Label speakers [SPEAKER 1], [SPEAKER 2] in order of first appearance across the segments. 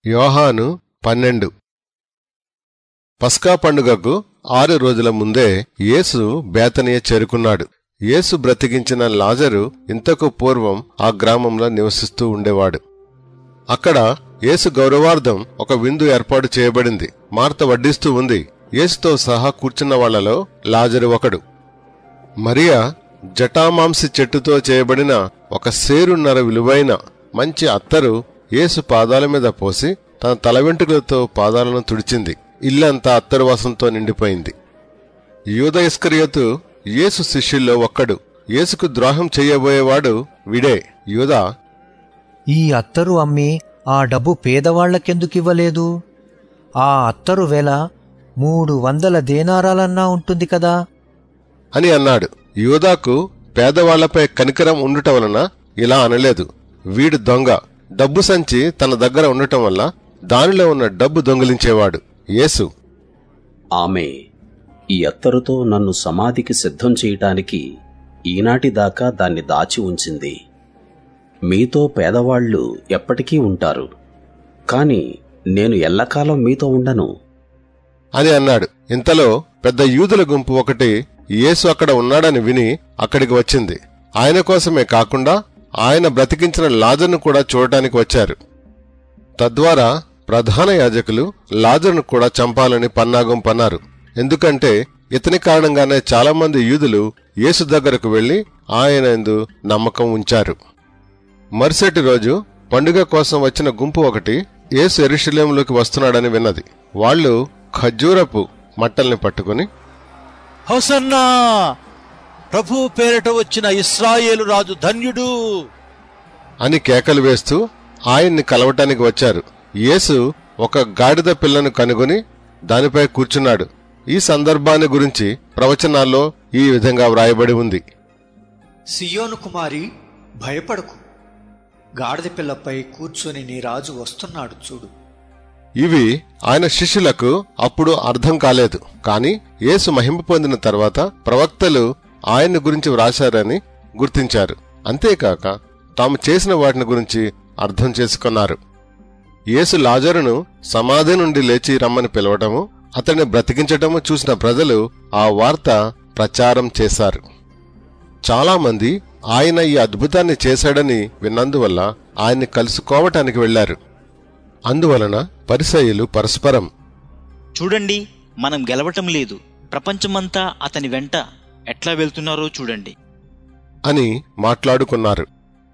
[SPEAKER 1] యోహాను పన్నెండు పస్కా పండుగకు ఆరు రోజుల ముందే యేసు బేతనియ చేరుకున్నాడు యేసు బ్రతికించిన లాజరు ఇంతకు పూర్వం ఆ గ్రామంలో నివసిస్తూ ఉండేవాడు అక్కడ యేసు గౌరవార్థం ఒక విందు ఏర్పాటు చేయబడింది మార్త వడ్డిస్తూ ఉంది యేసుతో సహా కూర్చున్న వాళ్లలో లాజరు ఒకడు మరియా జటామాంసి చెట్టుతో చేయబడిన ఒక సేరున్నర విలువైన మంచి అత్తరు యేసు పాదాల మీద పోసి తన తల వెంట్రుకలతో పాదాలను తుడిచింది ఇల్లంతా అత్తరు వాసంతో నిండిపోయింది యూద ఇస్కరియోతు యేసు శిష్యుల్లో ఒక్కడు యేసుకు ద్రోహం చెయ్యబోయేవాడు విడే యూదా
[SPEAKER 2] ఈ అత్తరు అమ్మి ఆ డబ్బు పేదవాళ్లకెందుకివ్వలేదు ఆ అత్తరు వెల మూడు వందల దేనారాలన్నా ఉంటుంది కదా
[SPEAKER 1] అని అన్నాడు యూదాకు పేదవాళ్లపై కనికరం ఉండుట వలన ఇలా అనలేదు వీడు దొంగ డబ్బు సంచి తన దగ్గర ఉండటం వల్ల దానిలో ఉన్న డబ్బు దొంగిలించేవాడు యేసు
[SPEAKER 3] ఆమె ఈ అత్తరుతో నన్ను సమాధికి సిద్ధం చేయటానికి ఈనాటి దాకా దాన్ని దాచి ఉంచింది మీతో పేదవాళ్ళు ఎప్పటికీ ఉంటారు కాని నేను ఎల్లకాలం మీతో ఉండను
[SPEAKER 1] అని అన్నాడు ఇంతలో పెద్ద యూదుల గుంపు ఒకటి యేసు అక్కడ ఉన్నాడని విని అక్కడికి వచ్చింది ఆయన కోసమే కాకుండా ఆయన బ్రతికించిన లాజర్ను కూడా చూడటానికి వచ్చారు తద్వారా ప్రధాన యాజకులు లాజర్ను కూడా చంపాలని పన్నాగం పన్నారు ఎందుకంటే ఇతని కారణంగానే చాలా మంది యూదులు యేసు దగ్గరకు వెళ్లి ఆయన యందు నమ్మకం ఉంచారు మరుసటి రోజు పండుగ కోసం వచ్చిన గుంపు ఒకటి యేసు ఎరుషలేంలోకి వస్తున్నాడని విన్నది వాళ్ళు ఖర్జూరపు మట్టల్ని పట్టుకుని
[SPEAKER 4] హోసన్నా ప్రభు పేరిట వచ్చిన ఇస్రాయేలు రాజు ధన్యుడు
[SPEAKER 1] అని కేకలు వేస్తూ ఆయన్ని కలవటానికి వచ్చారు యేసు ఒక గాడిద పిల్లను కనుగొని దానిపై కూర్చున్నాడు ఈ సందర్భాన్ని గురించి ప్రవచనాల్లో ఈ విధంగా వ్రాయబడి ఉంది
[SPEAKER 5] సియోను కుమారి భయపడకు గాడిద పిల్లపై కూర్చొని నీ రాజు వస్తున్నాడు చూడు
[SPEAKER 1] ఇవి ఆయన శిష్యులకు అప్పుడు అర్థం కాలేదు కాని యేసు మహిమ పొందిన తర్వాత ప్రవక్తలు ఆయన్ని గురించి వ్రాశారని గుర్తించారు అంతేకాక తాము చేసిన వాటిని గురించి అర్థం చేసుకున్నారు యేసు లాజరును సమాధి నుండి లేచి రమ్మని పిలవటము అతన్ని బ్రతికించటము చూసిన ప్రజలు ఆ వార్త ప్రచారం చేశారు చాలా మంది ఆయన ఈ అద్భుతాన్ని చేశాడని విన్నందువల్ల ఆయన్ని కలుసుకోవటానికి వెళ్లారు అందువలన పరిసయులు పరస్పరం
[SPEAKER 6] చూడండి మనం గెలవటం లేదు ప్రపంచమంతా అతని వెంట ఎట్లా వెళ్తున్నారో చూడండి
[SPEAKER 1] అని మాట్లాడుకున్నారు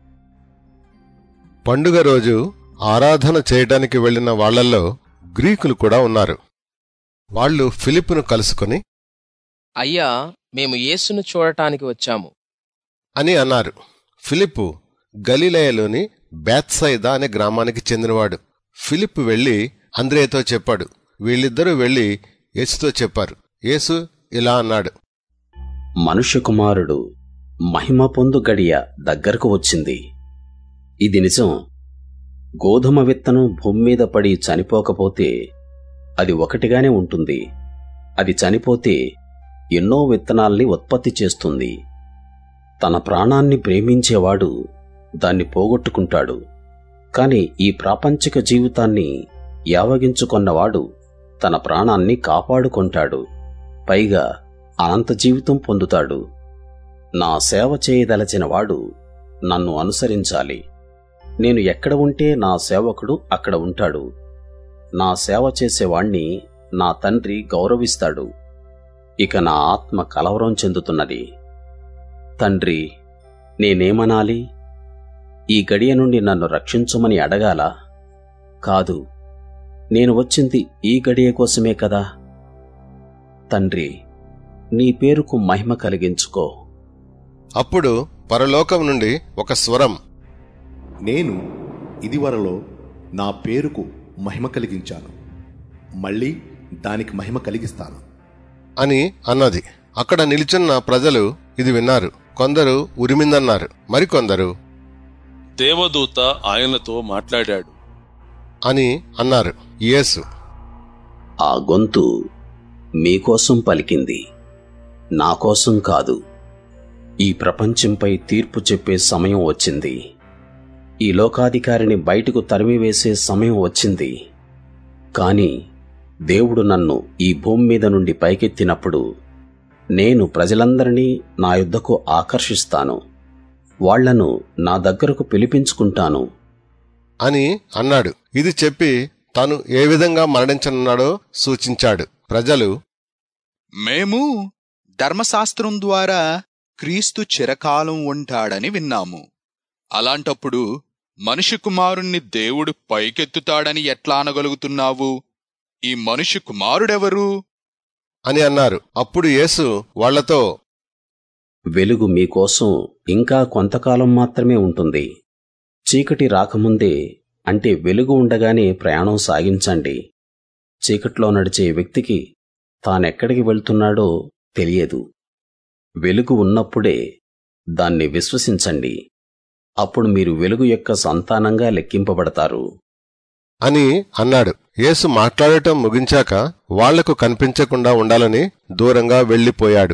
[SPEAKER 1] పండుగ రోజు ఆరాధన చేయటానికి వెళ్లిన వాళ్లల్లో గ్రీకులు కూడా ఉన్నారు వాళ్ళు ఫిలిప్పును కలుసుకుని
[SPEAKER 7] అయ్యా మేము యేసును చూడటానికి వచ్చాము
[SPEAKER 1] అని అన్నారు ఫిలిప్పు గలిలయలోని బేత్సైదా అనే గ్రామానికి చెందినవాడు ఫిలిప్ వెళ్లి అంద్రేయతో చెప్పాడు వీళ్ళిద్దరూ వెళ్లి యేసుతో చెప్పారు యేసు ఇలా అన్నాడు
[SPEAKER 3] మనుష్య కుమారుడు మహిమ పొందు గడియ దగ్గరకు వచ్చింది ఇది నిజం గోధుమ విత్తనం భూమి మీద పడి చనిపోకపోతే అది ఒకటిగానే ఉంటుంది అది చనిపోతే ఎన్నో విత్తనాల్ని ఉత్పత్తి చేస్తుంది తన ప్రాణాన్ని ప్రేమించేవాడు దాన్ని పోగొట్టుకుంటాడు కాని ఈ ప్రాపంచిక జీవితాన్ని యావగించుకొన్నవాడు తన ప్రాణాన్ని కాపాడుకుంటాడు పైగా అనంత జీవితం పొందుతాడు నా సేవ చేయదలచిన వాడు నన్ను అనుసరించాలి నేను ఎక్కడ ఉంటే నా సేవకుడు అక్కడ ఉంటాడు నా సేవ చేసేవాణ్ణి నా తండ్రి గౌరవిస్తాడు ఇక నా ఆత్మ కలవరం చెందుతున్నది తండ్రి నేనేమనాలి ఈ గడియ నుండి నన్ను రక్షించమని అడగాల కాదు నేను వచ్చింది ఈ గడియ కోసమే కదా తండ్రి నీ పేరుకు మహిమ కలిగించుకో
[SPEAKER 1] అప్పుడు పరలోకం నుండి ఒక స్వరం
[SPEAKER 8] నేను ఇదివరలో నా పేరుకు మహిమ కలిగించాను మళ్ళీ దానికి మహిమ కలిగిస్తాను
[SPEAKER 1] అని అన్నది అక్కడ నిల్చున్న ప్రజలు ఇది విన్నారు కొందరు ఉరిమిందన్నారు మరికొందరు
[SPEAKER 9] దేవదూత ఆయనతో మాట్లాడాడు
[SPEAKER 1] అని అన్నారు యేసు
[SPEAKER 3] ఆ గొంతు మీకోసం పలికింది నా కోసం కాదు ఈ ప్రపంచంపై తీర్పు చెప్పే సమయం వచ్చింది ఈ లోకాధికారిని బయటకు తరిమివేసే సమయం వచ్చింది కాని దేవుడు నన్ను ఈ భూమి మీద నుండి పైకెత్తినప్పుడు నేను ప్రజలందరినీ నా యుద్ధకు ఆకర్షిస్తాను వాళ్లను నా దగ్గరకు పిలిపించుకుంటాను
[SPEAKER 1] అని అన్నాడు ఇది చెప్పి తాను ఏ విధంగా మరణించనున్నాడో సూచించాడు ప్రజలు
[SPEAKER 10] మేము ధర్మశాస్త్రం ద్వారా క్రీస్తు చిరకాలం ఉంటాడని విన్నాము అలాంటప్పుడు మనిషి కుమారుణ్ణి దేవుడు పైకెత్తుతాడని ఎట్లా అనగలుగుతున్నావు ఈ మనిషి కుమారుడెవరు
[SPEAKER 1] అని అన్నారు అప్పుడు యేసు వాళ్లతో
[SPEAKER 3] వెలుగు మీకోసం ఇంకా కొంతకాలం మాత్రమే ఉంటుంది చీకటి రాకముందే అంటే వెలుగు ఉండగానే ప్రయాణం సాగించండి చీకట్లో నడిచే వ్యక్తికి తానెక్కడికి వెళ్తున్నాడో తెలియదు వెలుగు ఉన్నప్పుడే దాన్ని విశ్వసించండి అప్పుడు మీరు వెలుగు యొక్క సంతానంగా లెక్కింపబడతారు
[SPEAKER 1] అని అన్నాడు యేసు మాట్లాడటం ముగించాక వాళ్లకు కనిపించకుండా ఉండాలని దూరంగా వెళ్లిపోయాడు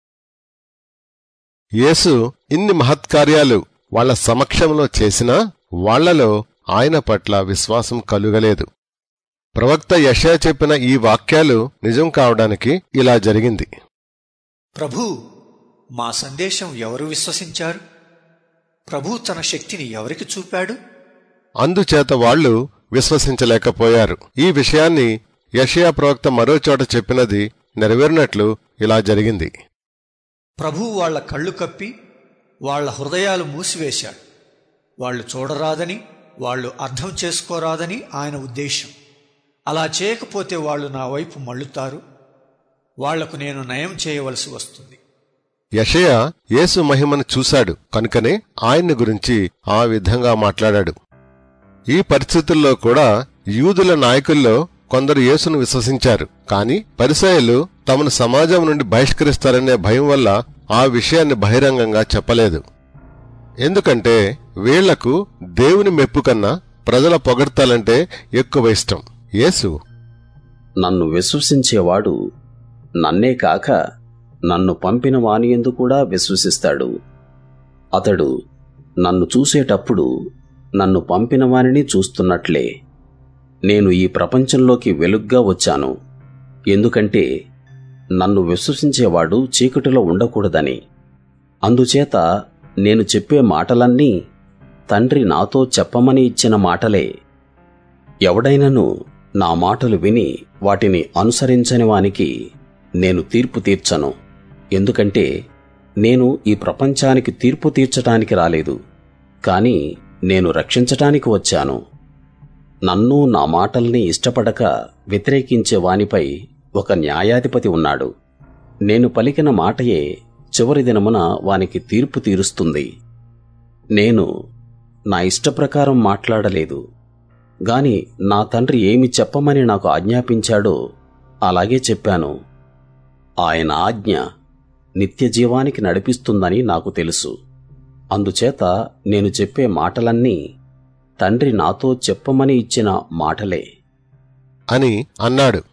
[SPEAKER 1] యేసు ఇన్ని మహత్కార్యాలు వాళ్ల సమక్షంలో చేసినా వాళ్లలో ఆయన పట్ల విశ్వాసం కలుగలేదు ప్రవక్త యశా చెప్పిన ఈ వాక్యాలు నిజం కావడానికి ఇలా జరిగింది
[SPEAKER 5] ప్రభు మా సందేశం ఎవరు విశ్వసించారు ప్రభు తన శక్తిని ఎవరికి చూపాడు
[SPEAKER 1] అందుచేత వాళ్ళు విశ్వసించలేకపోయారు ఈ విషయాన్ని యషయా ప్రవక్త మరో చోట చెప్పినది నెరవేరినట్లు ఇలా జరిగింది
[SPEAKER 5] ప్రభు వాళ్ళ కళ్ళు కప్పి వాళ్ళ హృదయాలు మూసివేశాడు వాళ్ళు చూడరాదని వాళ్ళు అర్థం చేసుకోరాదని ఆయన ఉద్దేశం అలా చేయకపోతే వాళ్ళు నా వైపు మళ్ళుతారు వాళ్లకు నేను నయం చేయవలసి వస్తుంది
[SPEAKER 1] యషయ యేసు మహిమను చూశాడు కనుకనే ఆయన్ని గురించి ఆ విధంగా మాట్లాడాడు ఈ పరిస్థితుల్లో కూడా యూదుల నాయకుల్లో కొందరు యేసును విశ్వసించారు కాని పరిసయలు తమను సమాజం నుండి బహిష్కరిస్తారనే భయం వల్ల ఆ విషయాన్ని బహిరంగంగా చెప్పలేదు ఎందుకంటే వీళ్లకు దేవుని మెప్పు కన్నా ప్రజల పొగడ్తాలంటే ఎక్కువ ఇష్టం యేసు
[SPEAKER 3] నన్ను విశ్వసించేవాడు నన్నే కాక నన్ను పంపిన వానియందు కూడా విశ్వసిస్తాడు అతడు నన్ను చూసేటప్పుడు నన్ను పంపిన వానిని చూస్తున్నట్లే నేను ఈ ప్రపంచంలోకి వెలుగ్గా వచ్చాను ఎందుకంటే నన్ను విశ్వసించేవాడు చీకటిలో ఉండకూడదని అందుచేత నేను చెప్పే మాటలన్నీ తండ్రి నాతో చెప్పమని ఇచ్చిన మాటలే ఎవడైనను నా మాటలు విని వాటిని అనుసరించని వానికి నేను తీర్పు తీర్చను ఎందుకంటే నేను ఈ ప్రపంచానికి తీర్పు తీర్చటానికి రాలేదు కాని నేను రక్షించటానికి వచ్చాను నన్ను నా మాటల్ని ఇష్టపడక వ్యతిరేకించే వానిపై ఒక న్యాయాధిపతి ఉన్నాడు నేను పలికిన మాటయే చివరి దినమున వానికి తీర్పు తీరుస్తుంది నేను నా ఇష్టప్రకారం మాట్లాడలేదు గాని నా తండ్రి ఏమి చెప్పమని నాకు ఆజ్ఞాపించాడో అలాగే చెప్పాను ఆయన ఆజ్ఞ నిత్య జీవానికి నడిపిస్తుందని నాకు తెలుసు అందుచేత నేను చెప్పే మాటలన్నీ తండ్రి నాతో చెప్పమని ఇచ్చిన మాటలే
[SPEAKER 1] అని అన్నాడు